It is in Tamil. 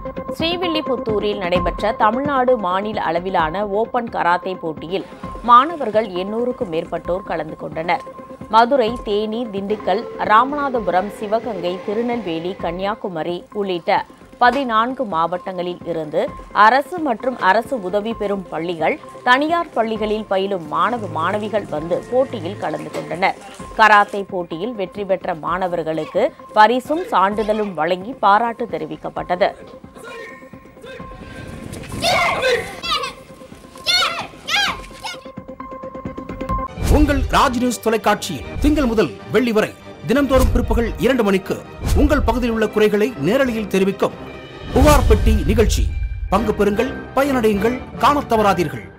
ஸ்ரீவில்லிபுத்தூரில் நடைபெற்ற தமிழ்நாடு மாநில அளவிலான ஓபன் கராத்தே போட்டியில் மாணவர்கள் எண்ணூறுக்கும் மேற்பட்டோர் கலந்து கொண்டனர் மதுரை தேனி திண்டுக்கல் ராமநாதபுரம் சிவகங்கை திருநெல்வேலி கன்னியாகுமரி உள்ளிட்ட பதினான்கு மாவட்டங்களில் இருந்து அரசு மற்றும் அரசு உதவி பெறும் பள்ளிகள் தனியார் பள்ளிகளில் பயிலும் மாணவ மாணவிகள் வந்து போட்டியில் கலந்து கொண்டனர் கராத்தே போட்டியில் வெற்றி பெற்ற மாணவர்களுக்கு பரிசும் சான்றிதழும் வழங்கி பாராட்டு தெரிவிக்கப்பட்டது உங்கள் ராஜ் நியூஸ் தொலைக்காட்சியில் திங்கள் முதல் வெள்ளி வரை தினம்தோறும் பிற்பகல் இரண்டு மணிக்கு உங்கள் பகுதியில் உள்ள குறைகளை நேரலையில் தெரிவிக்கும் புகார் பெட்டி நிகழ்ச்சி பங்கு பெறுங்கள் பயனடையுங்கள் காணத் தவறாதீர்கள்